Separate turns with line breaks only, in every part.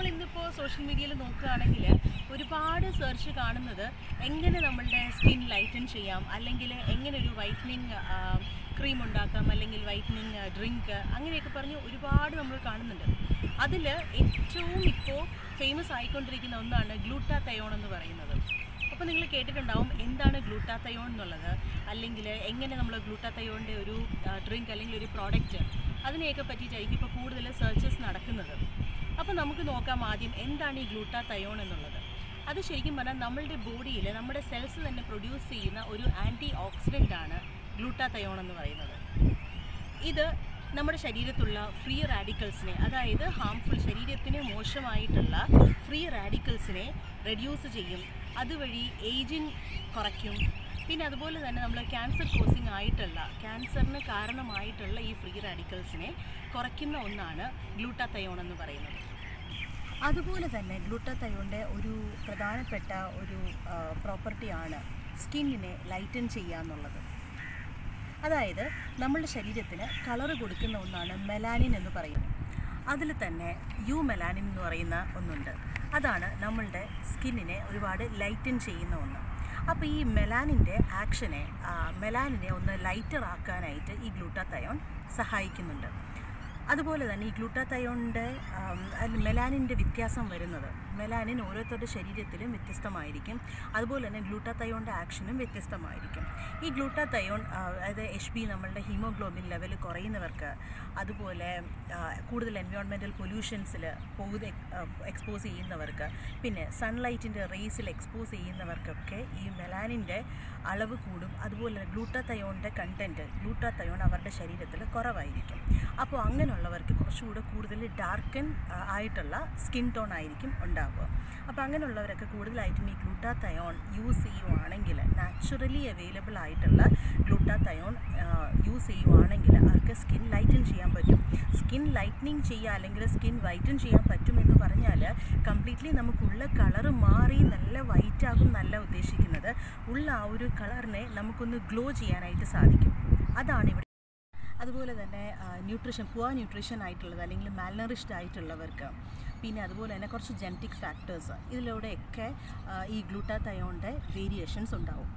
ഇന്നിപ്പോൾ സോഷ്യൽ മീഡിയയിൽ നോക്കുകയാണെങ്കിൽ ഒരുപാട് സെർച്ച് കാണുന്നത് എങ്ങനെ നമ്മളുടെ സ്കിൻ ലൈറ്റൻ ചെയ്യാം അല്ലെങ്കിൽ എങ്ങനെ ഒരു വൈറ്റനിങ് ക്രീം ഉണ്ടാക്കാം അല്ലെങ്കിൽ വൈറ്റനിങ് ഡ്രിങ്ക് അങ്ങനെയൊക്കെ പറഞ്ഞ് ഒരുപാട് നമ്മൾ കാണുന്നുണ്ട് അതിൽ ഏറ്റവും ഇപ്പോൾ ഫേമസ് ആയിക്കൊണ്ടിരിക്കുന്ന ഒന്നാണ് ഗ്ലൂട്ടാത്തയോൺ എന്ന് പറയുന്നത് അപ്പോൾ നിങ്ങൾ കേട്ടിട്ടുണ്ടാവും എന്താണ് ഗ്ലൂട്ടാത്തയോൺ എന്നുള്ളത് അല്ലെങ്കിൽ എങ്ങനെ നമ്മൾ ഗ്ലൂട്ടാത്തയോണിൻ്റെ ഒരു ഡ്രിങ്ക് അല്ലെങ്കിൽ ഒരു പ്രോഡക്റ്റ് അതിനെയൊക്കെ പറ്റിയിട്ടായിരിക്കും ഇപ്പോൾ കൂടുതൽ സെർച്ചസ് നടക്കുന്നത് അപ്പോൾ നമുക്ക് നോക്കാം ആദ്യം എന്താണ് ഈ ഗ്ലൂട്ടാത്തയോൺ എന്നുള്ളത് അത് ശരിക്കും പറഞ്ഞാൽ നമ്മളുടെ ബോഡിയിൽ നമ്മുടെ സെൽസ് തന്നെ പ്രൊഡ്യൂസ് ചെയ്യുന്ന ഒരു ആൻറ്റി ഓക്സിഡൻ്റ് ആണ് ഗ്ലൂട്ടാത്തയോൺ എന്ന് പറയുന്നത് ഇത് നമ്മുടെ ശരീരത്തുള്ള ഫ്രീ റാഡിക്കൽസിനെ അതായത് ഹാംഫുൾ ശരീരത്തിന് മോശമായിട്ടുള്ള ഫ്രീ റാഡിക്കൽസിനെ റെഡ്യൂസ് ചെയ്യും അതുവഴി ഏജിങ് കുറയ്ക്കും പിന്നെ അതുപോലെ തന്നെ നമ്മൾ ക്യാൻസർ കോസിങ് ആയിട്ടുള്ള ക്യാൻസറിന് കാരണമായിട്ടുള്ള ഈ ഫ്രീ റാഡിക്കൽസിനെ കുറയ്ക്കുന്ന ഒന്നാണ് ഗ്ലൂട്ടാത്തയോൺ എന്ന് പറയുന്നത് അതുപോലെ തന്നെ ഗ്ലൂട്ടാത്തയോണിൻ്റെ ഒരു പ്രധാനപ്പെട്ട ഒരു പ്രോപ്പർട്ടിയാണ് സ്കിന്നിനെ ലൈറ്റൻ ചെയ്യുക എന്നുള്ളത് അതായത് നമ്മളുടെ ശരീരത്തിന് കളറ് കൊടുക്കുന്ന ഒന്നാണ് മെലാനിൻ എന്ന് പറയുന്നത് അതിൽ തന്നെ യു മെലാനിൻ എന്ന് പറയുന്ന ഒന്നുണ്ട് അതാണ് നമ്മളുടെ സ്കിന്നിനെ ഒരുപാട് ലൈറ്റൻ ചെയ്യുന്ന ഒന്ന് അപ്പോൾ ഈ മെലാനിൻ്റെ ആക്ഷനെ ആ, മെലാനിനെ ഒന്ന് ലൈറ്റർ ആക്കാനായിട്ട് ഈ ഗ്ലൂട്ടാത്തയോൺ സഹായിക്കുന്നുണ്ട് അതുപോലെ തന്നെ ഈ ഗ്ലൂട്ടാത്തയോണിൻ്റെ മെലാനിൻ്റെ വ്യത്യാസം വരുന്നത് മെലാനിൻ ഓരോരുത്തരുടെ ശരീരത്തിലും വ്യത്യസ്തമായിരിക്കും അതുപോലെ തന്നെ ഗ്ലൂട്ടാത്തയോണിൻ്റെ ആക്ഷനും വ്യത്യസ്തമായിരിക്കും ഈ ഗ്ലൂട്ടാത്തയോൺ ആ, അതായത് എച്ച് ബി നമ്മളുടെ ഹീമോഗ്ലോബിൻ ലെവൽ കുറയുന്നവർക്ക് അതുപോലെ ആ, കൂടുതൽ എൻവയോൺമെൻറ്റൽ പൊല്യൂഷൻസിൽ പോകുന്ന എക്സ്പോസ് ചെയ്യുന്നവർക്ക് പിന്നെ സൺലൈറ്റിൻ്റെ റേസിൽ എക്സ്പോസ് ചെയ്യുന്നവർക്കൊക്കെ ഈ മെലാനിൻ്റെ അളവ് കൂടും അതുപോലെ ഗ്ലൂട്ടാത്തയോണിൻ്റെ കണ്ടൻറ്റ് ഗ്ലൂട്ടാത്തയോൺ അവരുടെ ശരീരത്തിൽ കുറവായിരിക്കും അപ്പോൾ അങ്ങനെയുള്ളവർക്ക് കുറച്ചുകൂടെ കൂടുതൽ ഡാർക്കൻ ആയിട്ടുള്ള സ്കിൻ ടോൺ ആയിരിക്കും ഉണ്ടാവുക അപ്പോൾ അങ്ങനെയുള്ളവരൊക്കെ കൂടുതലായിട്ടും ഈ ഗ്ലൂട്ടാത്തയോൺ യൂസ് ചെയ്യുവാണെങ്കിൽ നാച്ചുറലി അവൈലബിൾ ആയിട്ടുള്ള ഗ്ലൂട്ടാത്തയോൺ യൂസ് ചെയ്യുവാണെങ്കിൽ അവർക്ക് സ്കിൻ ലൈറ്റൻ ചെയ്യാൻ പറ്റും സ്കിൻ ലൈറ്റനിങ് ചെയ്യുക അല്ലെങ്കിൽ സ്കിൻ വൈറ്റൻ ചെയ്യാൻ പറ്റുമെന്ന് പറഞ്ഞാൽ കംപ്ലീറ്റ്ലി നമുക്കുള്ള കളറ് മാറി നല്ല വൈറ്റ് ആകും എന്നല്ല ഉദ്ദേശിക്കുന്നത് ഉള്ള ആ ഒരു കളറിനെ നമുക്കൊന്ന് ഗ്ലോ ചെയ്യാനായിട്ട് സാധിക്കും അതാണ് ഇവിടെ അതുപോലെ തന്നെ ന്യൂട്രീഷൻ പുവർ ന്യൂട്രീഷൻ ആയിട്ടുള്ളത് അല്ലെങ്കിൽ മാൽനറിഷ്ഡ് ആയിട്ടുള്ളവർക്ക് പിന്നെ അതുപോലെ തന്നെ കുറച്ച് ജനറ്റിക് ഫാക്ടേഴ്സ് ഇതിലൂടെയൊക്കെ ആ, ഈ ഗ്ലൂട്ടാത്തയോണിൻ്റെ വേരിയേഷൻസ് ഉണ്ടാവും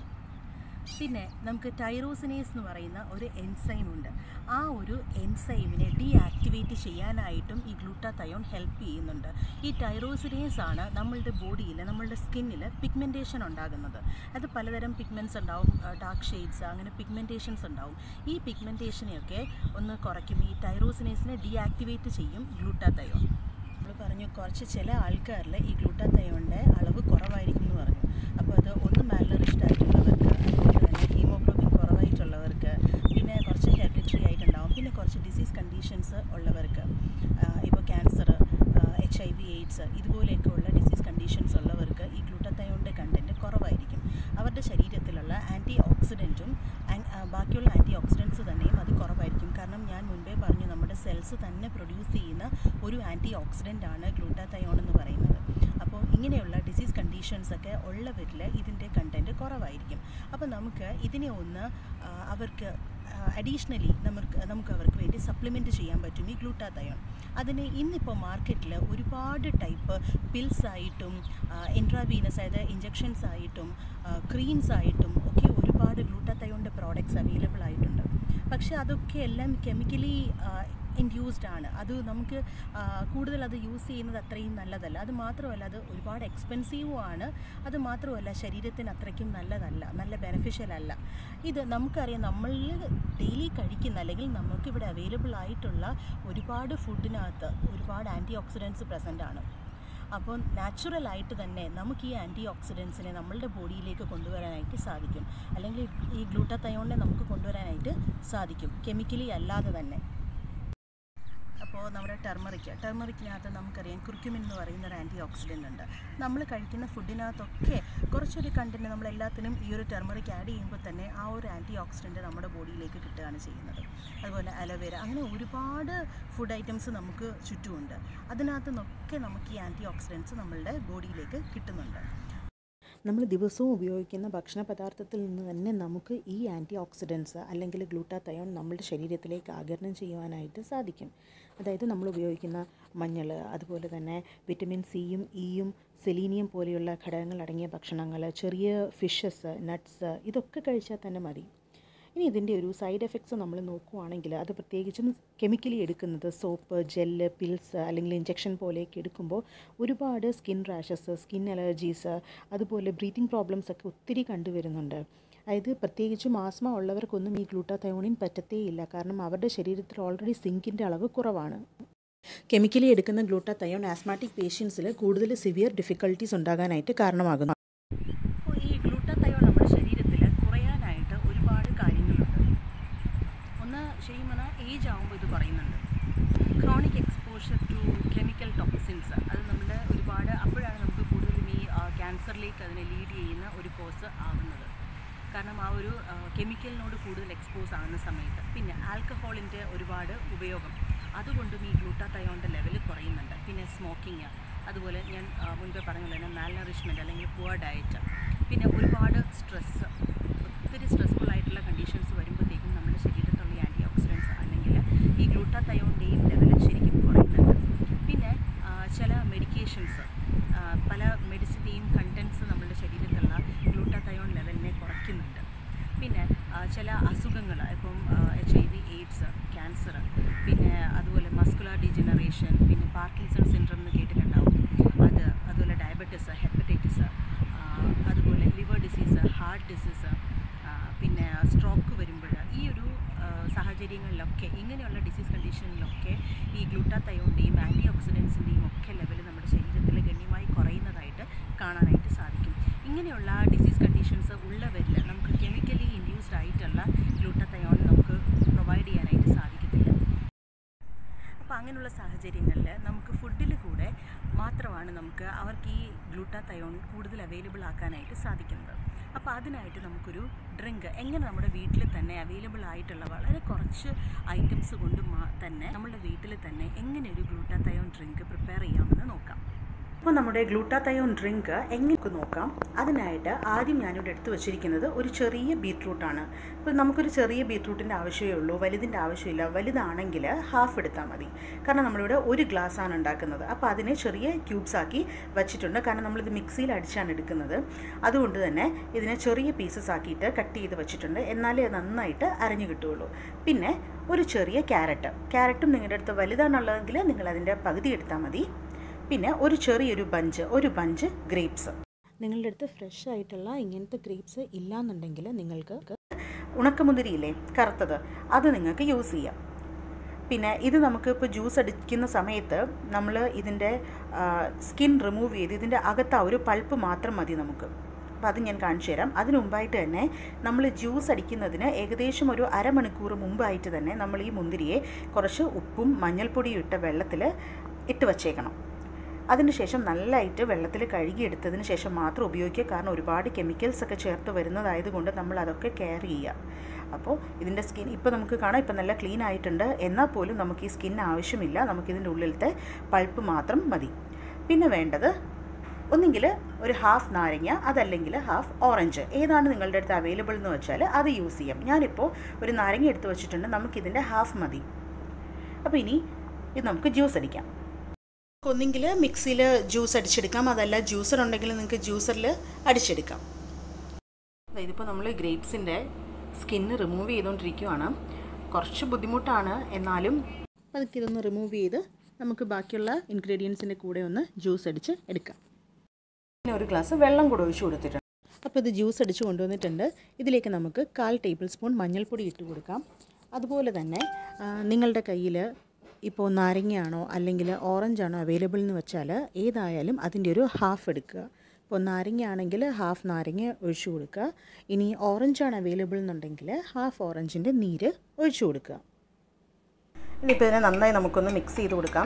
പിന്നെ നമുക്ക് ടൈറോസിനേസ് എന്ന് പറയുന്ന ഒരു എൻസൈം ഉണ്ട് ആ ഒരു എൻസൈമിനെ ഡീആക്ടിവേറ്റ് ചെയ്യാനായിട്ടും ഈ ഗ്ലൂട്ടാത്തയോൺ ഹെൽപ്പ് ചെയ്യുന്നുണ്ട് ഈ ടൈറോസിനേസ് ആണ് നമ്മളുടെ ബോഡിയിൽ നമ്മളുടെ സ്കിന്നിൽ പിഗ്മെൻറ്റേഷൻ ഉണ്ടാകുന്നത് അത് പലതരം പിഗ്മെൻറ്റ്സ് ഉണ്ടാവും ഡാർക്ക് ഷെയ്ഡ്സ് അങ്ങനെ പിഗ്മെൻറ്റേഷൻസ് ഉണ്ടാവും ഈ പിഗ്മെൻറ്റേഷനെയൊക്കെ ഒന്ന് കുറയ്ക്കും ഈ ടൈറോസിനേസിനെ ഡീആക്ടിവേറ്റ് ചെയ്യും ഗ്ലൂട്ടാത്തയോൺ നമ്മൾ പറഞ്ഞു കുറച്ച് ചില ആൾക്കാരിൽ ഈ ഗ്ലൂട്ടാത്തയോണിൻ്റെ അളവ് കുറവായിരിക്കും എന്ന് പറഞ്ഞു അപ്പോൾ അത് ഒന്ന് മാൽനറിഷ്ഡ് ആയിട്ടുള്ളവർക്ക് അതുപോലെ തന്നെ ഹീമോഗ്ലോബിൻ കുറവായിട്ടുള്ളവർക്ക് പിന്നെ കുറച്ച് ഹെറിഡിറ്ററി ആയിട്ടുണ്ടാവും പിന്നെ കുറച്ച് ഡിസീസ് കണ്ടീഷൻസ് ഉള്ളവർക്ക് ഇപ്പോൾ cancer H I V AIDS ഇതുപോലെയൊക്കെ ഉള്ള ഡിസീസ് കണ്ടീഷൻസ് ഉള്ളവർക്ക് ഈ ഗ്ലൂട്ടത്തയോണിൻ്റെ കണ്ടൻറ്റ് കുറവായിരിക്കും അവരുടെ ശരീരത്തിലുള്ള ആൻറ്റി ഓക്സിഡൻറ്റും ബാക്കിയുള്ള ആൻറ്റി ഓക്സിഡൻസ് തന്നെയും അത് കുറവായിരിക്കും കാരണം ഞാൻ മുൻപേ പറഞ്ഞു നമ്മുടെ സെൽസ് തന്നെ പ്രൊഡ്യൂസ് ചെയ്യുന്ന ഒരു ആൻറ്റി ഓക്സിഡൻ്റ് ആണ് ഗ്ലൂട്ടാത്തയോൺ എന്ന് പറയുന്നത് അപ്പോൾ ഇങ്ങനെയുള്ള ഡിസീസ് കണ്ടീഷൻസ് ഒക്കെ ഉള്ളവരിൽ ഇതിൻ്റെ കണ്ടൻറ്റ് കുറവായിരിക്കും അപ്പോൾ നമുക്ക് ഇതിനെ ഒന്ന് ആ, അവർക്ക് അഡീഷണലി നമുക്ക് നമുക്ക് അവർക്ക് വേണ്ടി സപ്ലിമെൻറ്റ് ചെയ്യാൻ പറ്റും ഈ ഗ്ലൂട്ടാത്തയോൺ അതിന് ഇന്നിപ്പോൾ മാർക്കറ്റിൽ ഒരുപാട് ടൈപ്പ് പിൽസ് ആയിട്ടും ഇൻട്രാവീനസ് അതായത് ഇഞ്ചെക്ഷൻസ് ആയിട്ടും ക്രീംസ് ആയിട്ടും ഒക്കെ ഒരുപാട് ഗ്ലൂട്ടാത്തയോണിൻ്റെ പ്രോഡക്റ്റ്സ് അവൈലബിൾ ആയിട്ടുണ്ട് പക്ഷേ അതൊക്കെ എല്ലാം കെമിക്കലി ഇൻഡ്യൂസ്ഡ് ആണ് അത് നമുക്ക് ആ, കൂടുതൽ അത് യൂസ് ചെയ്യുന്നത് അത്രയും നല്ലതല്ല അത് മാത്രമല്ല അത് ഒരുപാട് എക്സ്പെൻസീവും ആണ് അത് മാത്രമല്ല ശരീരത്തിന് അത്രയ്ക്കും നല്ലതല്ല നല്ല ബെനഫിഷ്യൽ അല്ല ഇത് നമുക്കറിയാം നമ്മൾ ഡെയിലി കഴിക്കുന്ന അല്ലെങ്കിൽ നമുക്കിവിടെ അവൈലബിൾ ആയിട്ടുള്ള ഒരുപാട് ഫുഡിനകത്ത് ഒരുപാട് ആൻറ്റി ഓക്സിഡൻസ് പ്രസൻ്റ് ആണ് അപ്പോൾ നാച്ചുറലായിട്ട് തന്നെ നമുക്ക് ഈ ആൻറ്റി ഓക്സിഡൻസിനെ നമ്മളുടെ ബോഡിയിലേക്ക് കൊണ്ടുവരാനായിട്ട് സാധിക്കും അല്ലെങ്കിൽ ഈ ഗ്ലൂട്ടാത്തയോണിനെ നമുക്ക് കൊണ്ടുവരാനായിട്ട് സാധിക്കും കെമിക്കലി അല്ലാതെ തന്നെ അപ്പോൾ നമ്മുടെ ടെർമറിക്ക് ടെർമറിക്കിനകത്ത് നമുക്കറിയാം കുർക്യുമിൻ എന്ന് പറയുന്ന ഒരു ആൻറ്റി ഓക്സിഡൻ്റ് ഉണ്ട് നമ്മൾ കഴിക്കുന്ന ഫുഡിനകത്തൊക്കെ കുറച്ചൊരു കണ്ടൻറ്റ് നമ്മൾ എല്ലാത്തിനും ഈ ഒരു ടെർമറിക്ക് ആഡ് ചെയ്യുമ്പോൾ തന്നെ ആ ഒരു ആൻറ്റി ഓക്സിഡൻറ്റ് നമ്മുടെ ബോഡിയിലേക്ക് കിട്ടുകയാണ് ചെയ്യുന്നത് അതുപോലെ അലോവേര അങ്ങനെ ഒരുപാട് ഫുഡ് ഐറ്റംസ് നമുക്ക് ചുറ്റുമുണ്ട് അതിനകത്തു നിന്നൊക്കെ നമുക്ക് ഈ ആൻറ്റി ഓക്സിഡൻസ് നമ്മളുടെ ബോഡിയിലേക്ക് കിട്ടുന്നുണ്ട്
നമ്മൾ ദിവസവും ഉപയോഗിക്കുന്ന ഭക്ഷണ പദാർത്ഥത്തിൽ നിന്ന് തന്നെ നമുക്ക് ഈ ആൻറ്റി ഓക്സിഡൻസ് അല്ലെങ്കിൽ ഗ്ലൂട്ടാത്തയോൺ നമ്മുടെ ശരീരത്തിലേക്ക് ആഗിരണം ചെയ്യുവാനായിട്ട് സാധിക്കും അതായത് നമ്മൾ ഉപയോഗിക്കുന്ന മഞ്ഞൾ അതുപോലെ തന്നെ വിറ്റമിൻ സിയും ഇയും സെലീനിയം പോലെയുള്ള ഘടകങ്ങൾ അടങ്ങിയ ഭക്ഷണങ്ങൾ ചെറിയ ഫിഷസ് നട്ട്സ് ഇതൊക്കെ കഴിച്ചാൽ തന്നെ മതി ഇനി ഇതിൻ്റെ ഒരു സൈഡ് എഫക്ട്സ് നമ്മൾ നോക്കുവാണെങ്കിൽ അത് പ്രത്യേകിച്ചും കെമിക്കലി എടുക്കുന്നത് സോപ്പ് ജെല്ല് പിൽസ് അല്ലെങ്കിൽ ഇഞ്ചെക്ഷൻ പോലെയൊക്കെ എടുക്കുമ്പോൾ ഒരുപാട് സ്കിൻ റാഷസ് സ്കിൻ അലർജീസ് അതുപോലെ ബ്രീത്തിങ് പ്രോബ്ലംസ് ഒക്കെ ഒത്തിരി കണ്ടുവരുന്നുണ്ട് അതായത് പ്രത്യേകിച്ചും ആസ്മ ഉള്ളവർക്കൊന്നും ഈ ഗ്ലൂട്ടാതയോണിൻ പറ്റത്തേയില്ല കാരണം അവരുടെ ശരീരത്തിൽ ഓൾറെഡി സിങ്കിൻ്റെ അളവ് കുറവാണ് കെമിക്കലി എടുക്കുന്ന ഗ്ലൂട്ടാതയോൺ ആസ്മാറ്റിക് പേഷ്യൻസിൽ കൂടുതൽ സിവിയർ ഡിഫിക്കൽട്ടീസ് ഉണ്ടാകാനായിട്ട് കാരണമാകുന്നു
അപ്പോൾ ഈ ഗ്ലൂട്ടാത്തയോൺ നമ്മുടെ ശരീരത്തിൽ കുറയാനായിട്ട് ഒരുപാട് കാര്യങ്ങളുണ്ട് ഒന്ന് ശരിക്കും പറഞ്ഞാൽ ഏജ് ആകുമ്പോൾ ഇത് കുറയുന്നുണ്ട് chronic exposure to chemical toxins അത് നമ്മുടെ ഒരുപാട് അപ്പോഴാണ് നമുക്ക് കൂടുതലും ഈ ക്യാൻസറിലേക്ക് അതിനെ ലീഡ് ചെയ്യുന്ന ഒരു കോസ് ആവുന്നത് കാരണം ആ ഒരു കെമിക്കലിനോട് കൂടുതൽ എക്സ്പോസ് ആകുന്ന സമയത്ത് പിന്നെ ആൽക്കഹോളിൻ്റെ ഒരുപാട് ഉപയോഗം അതുകൊണ്ടും ഈ ഗ്ലൂട്ടാത്തയോണിൻ്റെ ലെവൽ കുറയുന്നുണ്ട് പിന്നെ സ്മോക്കിങ് അതുപോലെ ഞാൻ ആ, മുൻപേ പറഞ്ഞ പോലെ തന്നെ മാൽനറിഷ്മെൻറ്റ് അല്ലെങ്കിൽ പുവർ ഡയറ്റ് പിന്നെ ഒരുപാട് സ്ട്രെസ്സ് ഒത്തിരി സ്ട്രെസ്ഫുൾ ആയിട്ടുള്ള കണ്ടീഷൻസ് വരുമ്പോഴത്തേക്കും നമ്മുടെ ശരീരത്തുള്ള ആൻറ്റി ഓക്സിഡൻസ് അല്ലെങ്കിൽ ഈ ഗ്ലൂട്ടാത്തയോണിൻ്റെയും ലെവൽ ശരിക്കും കുറയുന്നുണ്ട് പിന്നെ ആ, ചില മെഡിക്കേഷൻസ് പല മെഡിസിൻ്റെയും കണ്ടൻസ് നമ്മുടെ ശരീരത്തിലുള്ള ഗ്ലൂട്ടാത്തയോൺ ലെവലിനെ കുറയ്ക്കുന്നുണ്ട് പിന്നെ ആ, ചില അസുഖങ്ങൾ ഇപ്പം H I V AIDS cancer പിന്നെ അതുപോലെ മസ്കുലർ ഡിജനറേഷൻ പിന്നെ പാർക്കിൻസൺ സിൻഡ്രം എന്ന് കേട്ടിട്ടുണ്ടാവും അത് അതുപോലെ ഡയബറ്റിസ് ഹെപ്പറ്റൈറ്റിസ് അതുപോലെ ലിവർ ഡിസീസ് ഹാർട്ട് ഡിസീസ് പിന്നെ സ്ട്രോക്ക് വരുമ്പോൾ ഈ ഒരു ആ, സാഹചര്യങ്ങളിലൊക്കെ ഇങ്ങനെയുള്ള ഡിസീസ് കണ്ടീഷനിലൊക്കെ ഈ ഗ്ലൂട്ടാത്തയോണിൻ്റെയും ആൻറ്റി ഓക്സിഡൻസിൻ്റെയും ഒക്കെ ലെവൽ നമ്മുടെ ശരീരത്തിൽ ഗണ്യമായി കുറയുന്നതായിട്ട് കാണാനായിട്ട് സാധിക്കും ഇങ്ങനെയുള്ള ഡിസീസ് കണ്ടീഷൻസ് ഉള്ളവരിൽ നമുക്ക് കെമിക്കലി ഇൻഡ്യൂസ്ഡ് ആയിട്ടുള്ള ഗ്ലൂട്ടാത്തയോൺ നമുക്ക് പ്രൊവൈഡ് ചെയ്യാനായിട്ട് സാധിക്കത്തില്ല അപ്പോൾ അങ്ങനെയുള്ള സാഹചര്യങ്ങളിൽ നമുക്ക് ഫുഡിൽ കൂടെ മാത്രമാണ് നമുക്ക് അവർക്ക് ഈ ഗ്ലൂട്ടാത്തയോൺ കൂടുതൽ അവൈലബിൾ ആക്കാനായിട്ട് സാധിക്കുന്നത് അപ്പോൾ അതിനായിട്ട് നമുക്കൊരു ഡ്രിങ്ക് എങ്ങനെ നമ്മുടെ വീട്ടിൽ തന്നെ അവൈലബിൾ ആയിട്ടുള്ള വളരെ കുറച്ച് ഐറ്റംസ് കൊണ്ട് മാ- തന്നെ നമ്മുടെ വീട്ടിൽ തന്നെ എങ്ങനെ ഒരു ഗ്ലൂട്ടാത്തയോൺ ഡ്രിങ്ക് പ്രിപ്പയർ ചെയ്യാമെന്ന് നോക്കാം
അപ്പോൾ നമ്മുടെ ഗ്ലൂട്ടാത്തയോൺ ഡ്രിങ്ക് എങ്ങനെ നോക്കാം അതിനായിട്ട് ആദ്യം ഞാനിവിടെ എടുത്തു വച്ചിരിക്കുന്നത് ഒരു ചെറിയ ബീറ്റ്റൂട്ടാണ് ഇപ്പോൾ നമുക്കൊരു ചെറിയ ബീറ്റ്റൂട്ടിൻ്റെ ആവശ്യമേ ഉള്ളൂ വലുതിൻ്റെ ആവശ്യമില്ല വലുതാണെങ്കിൽ ഹാഫ് എടുത്താൽ മതി കാരണം നമ്മളിവിടെ ഒരു ഗ്ലാസ് ആണ് ഉണ്ടാക്കുന്നത് അപ്പോൾ അതിനെ ചെറിയ ക്യൂബ്സ് ആക്കി വച്ചിട്ടുണ്ട് കാരണം നമ്മളിത് മിക്സിയിൽ അടിച്ചാണ് എടുക്കുന്നത് അതുകൊണ്ട് തന്നെ ഇതിനെ ചെറിയ പീസസ് ആക്കിയിട്ട് കട്ട് ചെയ്ത് വെച്ചിട്ടുണ്ട് എന്നാലേ അത് നന്നായിട്ട് അരഞ്ഞു കിട്ടുകയുള്ളൂ പിന്നെ ഒരു ചെറിയ ക്യാരറ്റ് ക്യാരറ്റും നിങ്ങളുടെ അടുത്ത് വലുതാണുള്ളതെങ്കിൽ നിങ്ങൾ അതിൻ്റെ പകുതി എടുത്താൽ മതി പിന്നെ ഒരു ചെറിയൊരു ബഞ്ച് ഒരു ബഞ്ച് ഗ്രേപ്സ് നിങ്ങളുടെ അടുത്ത് ഫ്രഷ് ആയിട്ടുള്ള ഇങ്ങനത്തെ ഗ്രേപ്സ് ഇല്ലാന്നുണ്ടെങ്കിൽ നിങ്ങൾക്ക് ഉണക്കമുന്തിരിയില്ലേ കറുത്തത് അത് നിങ്ങൾക്ക് യൂസ് ചെയ്യാം പിന്നെ ഇത് നമുക്ക് ഇപ്പോൾ ജ്യൂസ് അടിക്കുന്ന സമയത്ത് നമ്മൾ ഇതിൻ്റെ സ്കിൻ റിമൂവ് ചെയ്ത് ഇതിൻ്റെ അകത്ത് ആ ഒരു പൾപ്പ് മാത്രം മതി നമുക്ക് അപ്പോൾ അത് ഞാൻ കാണിച്ചു തരാം അതിന് മുമ്പായിട്ട് തന്നെ നമ്മൾ ജ്യൂസ് അടിക്കുന്നതിന് ഏകദേശം ഒരു അരമണിക്കൂർ മുമ്പായിട്ട് തന്നെ നമ്മൾ ഈ മുന്തിരിയെ കുറച്ച് ഉപ്പും മഞ്ഞൾപ്പൊടിയും ഇട്ട വെള്ളത്തിൽ ഇട്ട് വച്ചേക്കണം അതിനുശേഷം നല്ലതായിട്ട് വെള്ളത്തിൽ കഴുകിയെടുത്തതിന് ശേഷം മാത്രം ഉപയോഗിക്കുക കാരണം ഒരുപാട് കെമിക്കൽസ് ഒക്കെ ചേർത്ത് വരുന്നതായതുകൊണ്ട് നമ്മൾ അതൊക്കെ കെയർ ചെയ്യുക അപ്പോൾ ഇതിൻ്റെ സ്കിൻ ഇപ്പോൾ നമുക്ക് കാണാം ഇപ്പോൾ നല്ല ക്ലീൻ ആയിട്ടുണ്ട് എന്നാൽ പോലും നമുക്ക് ഈ സ്കിൻ ആവശ്യമില്ല നമുക്കിതിൻ്റെ ഉള്ളിലത്തെ പൾപ്പ് മാത്രം മതി പിന്നെ വേണ്ടത് ഒന്നുകിൽ ഒരു ഹാഫ് നാരങ്ങ അതല്ലെങ്കിൽ ഹാഫ് ഓറഞ്ച് ഏതാണ് നിങ്ങളുടെ അടുത്ത് അവൈലബിൾ എന്ന് വെച്ചാൽ അത് യൂസ് ചെയ്യാം ഞാനിപ്പോൾ ഒരു നാരങ്ങ എടുത്ത് വെച്ചിട്ടുണ്ട് നമുക്കിതിൻ്റെ ഹാഫ് മതി അപ്പോൾ ഇനി ഇത് നമുക്ക് ജ്യൂസ് അടിക്കാം ഒന്നെങ്കിൽ മിക്സിയിൽ ജ്യൂസ് അടിച്ചെടുക്കാം അതല്ല ജ്യൂസർ ഉണ്ടെങ്കിൽ നിങ്ങൾക്ക് ജ്യൂസറിൽ അടിച്ചെടുക്കാം ഇതിപ്പോൾ നമ്മൾ ഗ്രേപ്സിൻ്റെ സ്കിന്ന് റിമൂവ് ചെയ്തുകൊണ്ടിരിക്കുകയാണ് കുറച്ച് ബുദ്ധിമുട്ടാണ് എന്നാലും അതൊക്കെ ഇതൊന്ന് റിമൂവ് ചെയ്ത് നമുക്ക് ബാക്കിയുള്ള ഇൻഗ്രീഡിയൻസിൻ്റെ കൂടെ ഒന്ന് ജ്യൂസ് അടിച്ച് എടുക്കാം പിന്നെ ഒരു ഗ്ലാസ് വെള്ളം കൂടെ ഒഴിച്ച് കൊടുത്തിട്ടുണ്ട് അപ്പോൾ ഇത് ജ്യൂസ് അടിച്ച് കൊണ്ടുവന്നിട്ടുണ്ട് ഇതിലേക്ക് നമുക്ക് കാൽ ടേബിൾ സ്പൂൺ മഞ്ഞൾപ്പൊടി ഇട്ട് കൊടുക്കാം അതുപോലെ തന്നെ ആ, നിങ്ങളുടെ കയ്യിൽ ഇപ്പോൾ നാരങ്ങയാണോ അല്ലെങ്കിൽ ഓറഞ്ചാണോ അവൈലബിൾ എന്ന് വെച്ചാൽ ഏതായാലും അതിൻ്റെ ഒരു ഹാഫ് എടുക്കുക ഇപ്പോൾ നാരങ്ങ ആണെങ്കിൽ ഹാഫ് നാരങ്ങ ഒഴിച്ചു കൊടുക്കുക ഇനി ഓറഞ്ചാണ് അവൈലബിൾ എന്നുണ്ടെങ്കിൽ ഹാഫ് ഓറഞ്ചിൻ്റെ നീര് ഒഴിച്ചു കൊടുക്കുക ഇനിയിപ്പോൾ ഇതിനെ നന്നായി നമുക്കൊന്ന് മിക്സ് ചെയ്ത് കൊടുക്കാം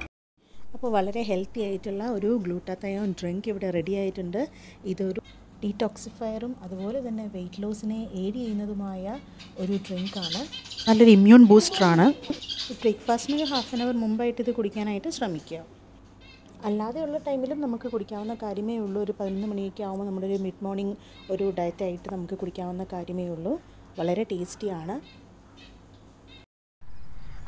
അപ്പോൾ വളരെ ഹെൽത്തി ആയിട്ടുള്ള ഒരു ഗ്ലൂട്ടാത്തയോൺ ഡ്രിങ്ക് ഇവിടെ റെഡി ആയിട്ടുണ്ട് ഇതൊരു ഡീടോക്സിഫയറും അതുപോലെ തന്നെ വെയിറ്റ് ലോസിനെ എയ്ഡ് ചെയ്യുന്നതുമായ ഒരു ഡ്രിങ്കാണ് നല്ലൊരു ഇമ്മ്യൂൺ ബൂസ്റ്ററാണ് ബ്രേക്ക്ഫാസ്റ്റിന് ഒരു ഹാഫ് ആൻ അവർ മുമ്പായിട്ട് ഇത് കുടിക്കാനായിട്ട് ശ്രമിക്കുക അല്ലാതെയുള്ള ടൈമിലും നമുക്ക് കുടിക്കാവുന്ന കാര്യമേ ഉള്ളൂ ഒരു പതിനൊന്ന് മണിയൊക്കെ ആകുമ്പോൾ നമ്മുടെ ഒരു മിഡ് മോർണിംഗ് ഒരു ഡയറ്റായിട്ട് നമുക്ക് കുടിക്കാവുന്ന കാര്യമേ ഉള്ളൂ വളരെ ടേസ്റ്റിയാണ്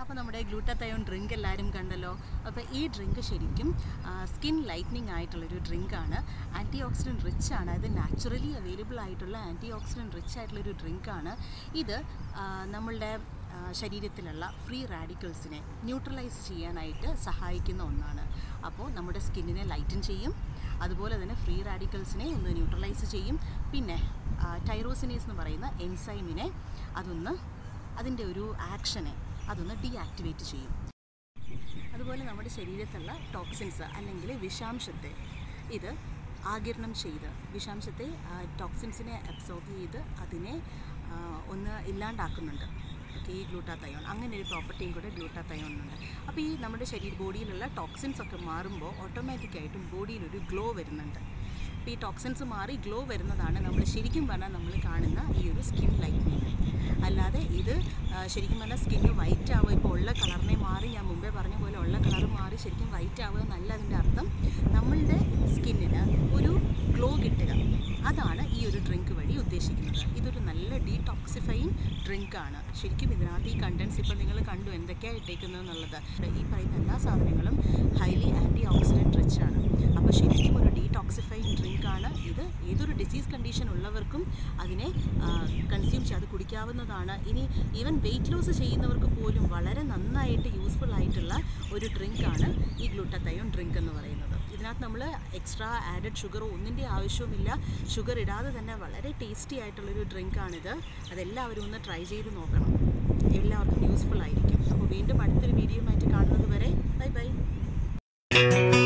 അപ്പോൾ നമ്മുടെ ഗ്ലൂട്ടത്തയോൺ ഡ്രിങ്ക് എല്ലാവരും കണ്ടല്ലോ അപ്പോൾ ഈ ഡ്രിങ്ക് ശരിക്കും സ്കിൻ ലൈറ്റനിങ് ആയിട്ടുള്ളൊരു ഡ്രിങ്കാണ് ആൻറ്റി ഓക്സിഡൻറ്റ് റിച്ച് ആണ് അത് നാച്ചുറലി അവൈലബിൾ ആയിട്ടുള്ള ആൻറ്റി ഓക്സിഡൻറ്റ് റിച്ച് ആയിട്ടുള്ളൊരു ഡ്രിങ്കാണ് ഇത് ആ, നമ്മളുടെ ആ, ശരീരത്തിലുള്ള ഫ്രീ റാഡിക്കൽസിനെ ന്യൂട്രലൈസ് ചെയ്യാനായിട്ട് സഹായിക്കുന്ന ഒന്നാണ് അപ്പോൾ നമ്മുടെ സ്കിന്നിനെ ലൈറ്റൻ ചെയ്യും അതുപോലെ തന്നെ ഫ്രീ റാഡിക്കൽസിനെ ഒന്ന് ന്യൂട്രലൈസ് ചെയ്യും പിന്നെ ടൈറോസിനേസ് എന്ന് പറയുന്ന എൻസൈമിനെ അതൊന്ന് അതിൻ്റെ ഒരു ആക്ഷനെ അതൊന്ന് ഡീആക്ടിവേറ്റ് ചെയ്യും അതുപോലെ നമ്മുടെ ശരീരത്തുള്ള ടോക്സിൻസ് അല്ലെങ്കിൽ വിഷാംശത്തെ ഇത് ആകിരണം ചെയ്ത് വിഷാംശത്തെ ടോക്സിൻസിനെ അബ്സോർബ് ചെയ്ത് അതിനെ ആ, ഒന്ന് ഇല്ലാണ്ടാക്കുന്നുണ്ട് ഓക്കെ ഈ ഗ്ലൂട്ടാത്തയോൺ അങ്ങനെ ഒരു പ്രോപ്പർട്ടിയും കൂടെ ഗ്ലൂട്ടാത്തയോണിനുണ്ട് അപ്പോൾ ഈ നമ്മുടെ ശരീര ബോഡിയിലുള്ള ടോക്സിൻസ് ഒക്കെ മാറുമ്പോൾ ഓട്ടോമാറ്റിക്കായിട്ടും ബോഡിയിലൊരു ഗ്ലോ വരുന്നുണ്ട് അപ്പോൾ ഈ ടോക്സിൻസ് മാറി ഗ്ലോ വരുന്നതാണ് നമ്മൾ ശരിക്കും പറഞ്ഞാൽ നമ്മൾ കാണുന്ന ഈ ഒരു സ്കിൻ ലൈറ്റനിങ് അല്ലാതെ ഇത് ആ, ശരിക്കും പറഞ്ഞാൽ സ്കിന്ന് വൈറ്റ് ആവുക ഇപ്പോൾ ഉള്ള കളറിനെ മാറി ഞാൻ മുമ്പേ പറഞ്ഞ പോലെ ഉള്ള കളർ മാറി ശരിക്കും വൈറ്റ് ആവുക എന്നല്ല അതിൻ്റെ അർത്ഥം നമ്മളുടെ സ്കിന്നിന് ഒരു ഗ്ലോ കിട്ടുക അതാണ് ഈ ഒരു ഡ്രിങ്ക് വഴി ഉദ്ദേശിക്കുന്നത് ഇതൊരു നല്ല ഡീടോക്സിഫൈങ് ഡ്രിങ്കാണ് ശരിക്കും ഇതിനകത്ത് ഈ കണ്ടൻസ് ഇപ്പോൾ നിങ്ങൾ കണ്ടു എന്തൊക്കെയാണ് ഇട്ടേക്കുന്നത് എന്നുള്ളത് ഈ പറയുന്ന എല്ലാ സാധനങ്ങളും ഹൈലി ആൻറ്റി ഓക്സിഡൻറ്റ് റിച്ച് ആണ് അപ്പോൾ ശരിക്കും ഒരു ഡീടോക്സിഫൈങ് ഡ്രിങ്കാണ് ഇത് ഏതൊരു ഡിസീസ് കണ്ടീഷൻ ഉള്ളവർക്കും അതിനെ കൺസ്യൂം ചെയ്ത് അത് കുടിക്കാവുന്നതാണ് ഇനി ഈവൻ വെയിറ്റ് ലോസ് ചെയ്യുന്നവർക്ക് പോലും വളരെ നന്നായിട്ട് യൂസ്ഫുൾ ആയിട്ടുള്ള ഒരു ഡ്രിങ്കാണ് ഈ ഗ്ലൂട്ടത്തയോൺ ഡ്രിങ്ക് എന്ന് പറയുന്നത് ഇതിനകത്ത് നമ്മൾ എക്സ്ട്രാ ആഡഡ് ഷുഗറോ ഒന്നിൻ്റെ ആവശ്യവുമില്ല ഷുഗർ ഇടാതെ തന്നെ വളരെ ടേസ്റ്റി ആയിട്ടുള്ളൊരു ഡ്രിങ്കാണിത് അതെല്ലാവരും ഒന്ന് ട്രൈ ചെയ്ത് നോക്കണം എല്ലാവർക്കും യൂസ്ഫുൾ ആയിരിക്കും അപ്പോൾ വീണ്ടും അടുത്തൊരു വീഡിയോ ആയിട്ട് കാണുന്നത് വരെ ബൈ ബൈ